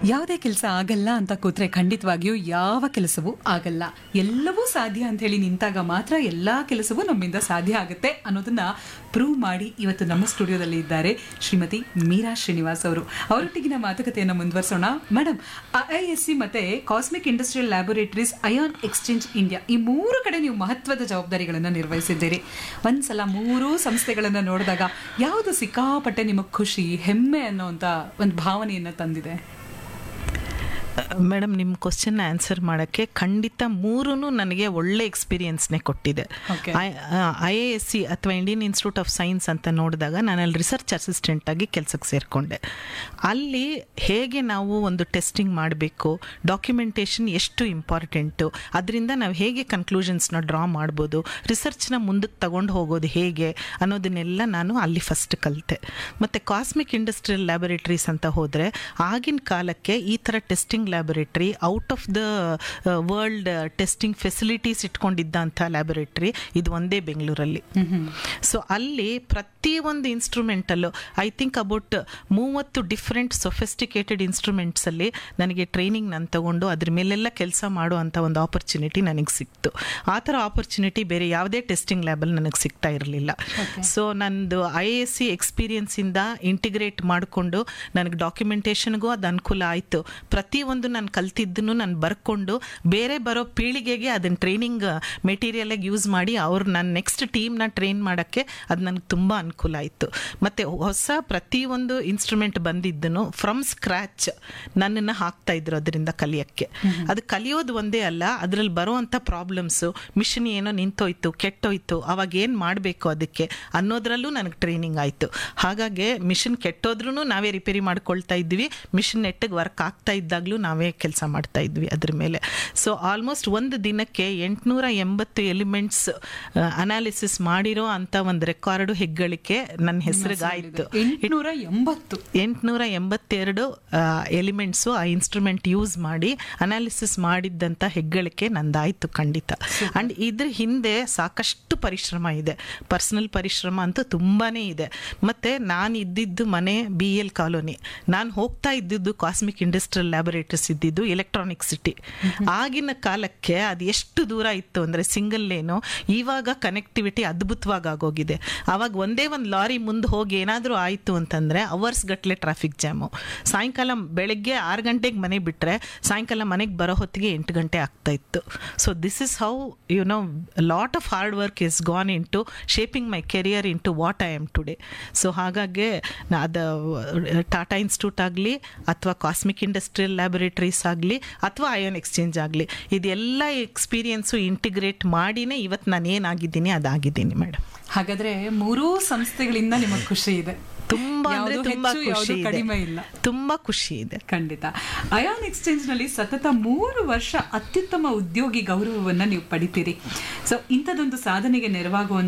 ಯಾವುದೇ ಕೆಲಸ ಆಗಲ್ಲ ಅಂತ ಕೂತ್ರೆ ಖಂಡಿತವಾಗಿಯೂ ಯಾವ ಕೆಲಸವೂ ಆಗಲ್ಲ ಎಲ್ಲವೂ ಸಾಧ್ಯ ಅಂತ ಹೇಳಿ ನಿಂತಾಗ ಮಾತ್ರ ಎಲ್ಲಾ ಕೆಲಸವೂ ನಮ್ಮಿಂದ ಸಾಧ್ಯ ಆಗುತ್ತೆ ಅನ್ನೋದನ್ನ ಪ್ರೂವ್ ಮಾಡಿ ಇವತ್ತು ನಮ್ಮ ಸ್ಟುಡಿಯೋದಲ್ಲಿ ಇದ್ದಾರೆ ಶ್ರೀಮತಿ ಮೀರಾ ಶ್ರೀನಿವಾಸ್ ಅವರು ಅವರೊಟ್ಟಿಗಿನ ಮಾತುಕತೆಯನ್ನು ಮುಂದುವರಿಸೋಣ ಮೇಡಮ್ ಐ ಎಸ್ ಸಿ ಮತ್ತೆ Cosmic Industrial Laboratories Ion Exchange India ಈ ಮೂರು ಕಡೆ ನೀವು ಮಹತ್ವದ ಜವಾಬ್ದಾರಿಗಳನ್ನು ನಿರ್ವಹಿಸಿದ್ದೀರಿ ಒಂದ್ಸಲ ಮೂರೂ ಸಂಸ್ಥೆಗಳನ್ನು ನೋಡಿದಾಗ ಯಾವುದು ಸಿಕ್ಕಾಪಟ್ಟೆ ನಿಮಗೆ ಖುಷಿ ಹೆಮ್ಮೆ ಅನ್ನೋಂಥ ಒಂದು ಭಾವನೆಯನ್ನು ತಂದಿದೆ ಮೇಡಮ್ ನಿಮ್ಮ ಕ್ವಶನ್ ಆನ್ಸರ್ ಮಾಡೋಕ್ಕೆ ಖಂಡಿತ ಮೂರೂ ನನಗೆ ಒಳ್ಳೆ ಎಕ್ಸ್ಪೀರಿಯನ್ಸ್ನೇ ಕೊಟ್ಟಿದೆ Okay. I A S C ಅಥವಾ ಇಂಡಿಯನ್ ಇನ್ಸ್ಟಿಟ್ಯೂಟ್ ಆಫ್ ಸೈನ್ಸ್ ಅಂತ ನೋಡಿದಾಗ ನಾನು ಅಲ್ಲಿ ರಿಸರ್ಚ್ ಅಸಿಸ್ಟೆಂಟ್ ಆಗಿ ಕೆಲಸಕ್ಕೆ ಸೇರಿಕೊಂಡೆ ಅಲ್ಲಿ ಹೇಗೆ ನಾವು ಒಂದು ಟೆಸ್ಟಿಂಗ್ ಮಾಡಬೇಕು ಡಾಕ್ಯುಮೆಂಟೇಷನ್ ಎಷ್ಟು ಇಂಪಾರ್ಟೆಂಟು ಅದರಿಂದ ನಾವು ಹೇಗೆ ಕನ್ಕ್ಲೂಷನ್ಸ್ನ ಡ್ರಾ ಮಾಡ್ಬೋದು ರಿಸರ್ಚ್ನ ಮುಂದಕ್ಕೆ ತಗೊಂಡು ಹೋಗೋದು ಹೇಗೆ ಅನ್ನೋದನ್ನೆಲ್ಲ ನಾನು ಅಲ್ಲಿ ಫಸ್ಟ್ ಕಲಿತೆ ಮತ್ತು ಕಾಸ್ಮಿಕ್ ಇಂಡಸ್ಟ್ರಿಯಲ್ ಲ್ಯಾಬೊರೇಟರೀಸ್ ಅಂತ ಹೋದರೆ ಆಗಿನ ಕಾಲಕ್ಕೆ ಈ ಥರ testing laboratory out of the world testing facilities ಇಟ್ಕೊಂಡಿದ್ದಂಥ ಲ್ಯಾಬೊರೇಟರಿ ಇದು ಒಂದೇ ಬೆಂಗಳೂರಲ್ಲಿ ಸೊ ಅಲ್ಲಿ ಪ್ರತಿಯೊಂದು ಇನ್ಸ್ಟ್ರೂಮೆಂಟಲ್ಲೂ ಐ ಥಿಂಕ್ ಅಬೌಟ್ ಮೂವತ್ತು ಡಿಫ್ರೆಂಟ್ ಸೊಫಿಸ್ಟಿಕೇಟೆಡ್ ಇನ್ಸ್ಟ್ರೂಮೆಂಟ್ಸಲ್ಲಿ ನನಗೆ ಟ್ರೈನಿಂಗ್ ನಾನು ತಗೊಂಡು ಅದ್ರ ಮೇಲೆಲ್ಲ ಕೆಲಸ ಮಾಡುವಂಥ ಒಂದು ಆಪರ್ಚುನಿಟಿ ನನಗೆ ಸಿಕ್ತು ಆ ಥರ ಆಪರ್ಚುನಿಟಿ ಬೇರೆ ಯಾವುದೇ ಟೆಸ್ಟಿಂಗ್ ಲ್ಯಾಬಲ್ಲಿ ನನಗೆ ಸಿಗ್ತಾ ಇರಲಿಲ್ಲ ಸೊ ನಂದು ಐ ಎಸ್ ಸಿ ಎಕ್ಸ್ಪೀರಿಯನ್ಸಿಂದ ಇಂಟಿಗ್ರೇಟ್ ಮಾಡಿಕೊಂಡು ನನಗೆ ಡಾಕ್ಯುಮೆಂಟೇಷನ್ಗೂ ಅದು ಅನುಕೂಲ ಆಯಿತು ಪ್ರತಿಯೊಂದು ನಾನು ಕಲ್ತಿದ್ದನ್ನು ನಾನು ಬರ್ಕೊಂಡು ಬೇರೆ ಬರೋ ಪೀಳಿಗೆಗೆ ಅದನ್ನು ಟ್ರೈನಿಂಗ್ ಮೆಟೀರಿಯಲಾಗಿ ಯೂಸ್ ಮಾಡಿ ಅವ್ರು ನಾನು ನೆಕ್ಸ್ಟ್ ಟೀಮ್ನ ಟ್ರೈನ್ ಮಾಡೋಕ್ಕೆ ಅದು ನನಗೆ ತುಂಬ ಅನುಕೂಲ ಆಯಿತು ಮತ್ತು ಹೊಸ ಪ್ರತಿಯೊಂದು ಇನ್ಸ್ಟ್ರೂಮೆಂಟ್ ಬಂದಿದ್ದನು ಫ್ರಮ್ ಸ್ಕ್ರ್ಯಾಚ್ ನನ್ನನ್ನು ಹಾಕ್ತಾ ಇದ್ರು ಅದರಿಂದ ಕಲಿಯೋಕ್ಕೆ ಅದು ಕಲಿಯೋದು ಒಂದೇ ಅಲ್ಲ ಅದರಲ್ಲಿ ಬರುವಂಥ ಪ್ರಾಬ್ಲಮ್ಸು ಮಿಷನ್ ಏನೋ ನಿಂತೋಯ್ತು ಕೆಟ್ಟೋಯ್ತು ಅವಾಗ ಏನು ಮಾಡಬೇಕು ಅದಕ್ಕೆ ಅನ್ನೋದ್ರಲ್ಲೂ ನನಗೆ ಟ್ರೈನಿಂಗ್ ಆಯಿತು ಹಾಗಾಗಿ ಮಿಷನ್ ಕೆಟ್ಟೋದ್ರೂ ನಾವೇ ರಿಪೇರಿ ಮಾಡ್ಕೊಳ್ತಾ ಇದ್ವಿ ಮಿಷನ್ ನೆಟ್ಟಿಗೆ ವರ್ಕ್ ಆಗ್ತಾ ಇದ್ದಾಗಲೂ ನಾವೇ ಕೆಲಸ ಮಾಡ್ತಾ ಇದ್ವಿ ಅದ್ರ ಮೇಲೆ ಸೊ ಆಲ್ಮೋಸ್ಟ್ ಒಂದು ದಿನಕ್ಕೆ ಎಂಟುನೂರ ಎಂಬತ್ತು ಎಲಿಮೆಂಟ್ಸ್ ಅನಾಲಿಸಿಸ್ ಮಾಡಿರೋ ಅಂತ ಒಂದು ರೆಕಾರ್ಡು ಹೆಗ್ಗಳಿಕೆ ನನ್ನ ಹೆಸರಿಗಾಯಿತು ಎಂಟುನೂರ ಎಂಬತ್ತು ಎಂಟುನೂರ ಎಂಬತ್ತೆರಡು ಎಲಿಮೆಂಟ್ಸು ಆ ಇನ್ಸ್ಟ್ರೂಮೆಂಟ್ ಯೂಸ್ ಮಾಡಿ ಅನಾಲಿಸಿಸ್ ಮಾಡಿದ್ದಂಥ ಹೆಗ್ಗಳಿಕೆ ನಂದಾಯಿತು ಖಂಡಿತ ಆ್ಯಂಡ್ ಇದ್ರ ಹಿಂದೆ ಸಾಕಷ್ಟು ಪರಿಶ್ರಮ ಇದೆ ಪರ್ಸನಲ್ ಪರಿಶ್ರಮ ಅಂತೂ ತುಂಬಾ ಇದೆ ಮತ್ತು ನಾನು ಇದ್ದಿದ್ದು ಮನೆ ಬಿ ಎಲ್ ಕಾಲೋನಿ ನಾನು ಹೋಗ್ತಾ ಇದ್ದಿದ್ದು ಕಾಸ್ಮಿಕ್ ಇಂಡಸ್ಟ್ರಿಯಲ್ ಲ್ಯಾಬೊರೇಟರೀಸ್ ಇದ್ದಿದ್ದು ಎಲೆಕ್ಟ್ರಾನಿಕ್ ಸಿಟಿ ಆಗಿನ ಕಾಲಕ್ಕೆ ಅದು ಎಷ್ಟು ದೂರ ಇತ್ತು ಅಂದರೆ ಸಿಂಗಲ್ ಲೇನು ಇವಾಗ ಕನೆಕ್ಟಿವಿಟಿ ಅದ್ಭುತವಾಗಿ ಆಗೋಗಿದೆ ಆವಾಗ ಒಂದೇ ಒಂದು ಲಾರಿ ಮುಂದೆ ಹೋಗಿ ಏನಾದರೂ ಆಯಿತು ಅಂತಂದರೆ ಅವರ್ಸ್ ಗಟ್ಟಲೆ ಟ್ರಾಫಿಕ್ ಜಾಮು ಸಾಯಂಕಾಲ ಬೆಳಗ್ಗೆ ಆರು ಗಂಟೆಗೆ ಮನೆ ಬಿಟ್ಟರೆ ಸಾಯಂಕಾಲ ಮನೆಗೆ ಬರೋ ಹೊತ್ತಿಗೆ ಎಂಟು ಗಂಟೆ ಆಗ್ತಾ ಇತ್ತು so this is how you know lot of hard work is gone into shaping my career into what I am today so ಹಾಗಾಗಿ ನಾ- ಅದು ಟಾಟಾ ಇನ್ಸ್ಟಿಟ್ಯೂಟ್ ಆಗಲಿ ಅಥವಾ ಕಾಸ್ಮಿಕ್ ಇಂಡಸ್ಟ್ರಿಯಲ್ ಲ್ಯಾಬೊರೇಟರೀಸ್ ಆಗಲಿ ಅಥವಾ ಅಯೋನ್ ಎಕ್ಸ್ಚೇಂಜ್ ಆಗಲಿ ಇದೆಲ್ಲ ಎಕ್ಸ್ಪೀರಿಯನ್ಸು ಇಂಟಿಗ್ರೇಟ್ ಮಾಡಿನೇ ಇವತ್ತು ನಾನು ಏನಾಗಿದ್ದೀನಿ ಅದಾಗಿದ್ದೀನಿ ಮೇಡಮ್ ಹಾಗಾದ್ರೆ ಮೂರೂ ಸಂಸ್ಥೆಗಳಿಂದ ನಿಮಗೆ ಖುಷಿ ಇದೆ ತುಂಬಾ ಅಂದ್ರೆ ಯಾವ್ದು ತುಂಬಾ ಹೆಚ್ಚು, ಯಾವ್ದು ಖುಷಿ ಕಡಿಮೆ ಇದೆ ಇಲ್ಲ ತುಂಬಾ ಖುಷಿ ಇದೆ ಖಂಡಿತ ಅಯಾನ್ ಎಕ್ಸ್ಚೇಂಜ್ ನಲ್ಲಿ ಸತತ ಮೂರು ವರ್ಷ ಅತ್ಯುತ್ತಮ ಉದ್ಯೋಗಿ ಗೌರವವನ್ನ ನೀವು ಪಡಿತೀರಿ ಸೊ ಇಂಥದೊಂದು ಸಾಧನೆಗೆ ನೆರವಾಗುವಂತ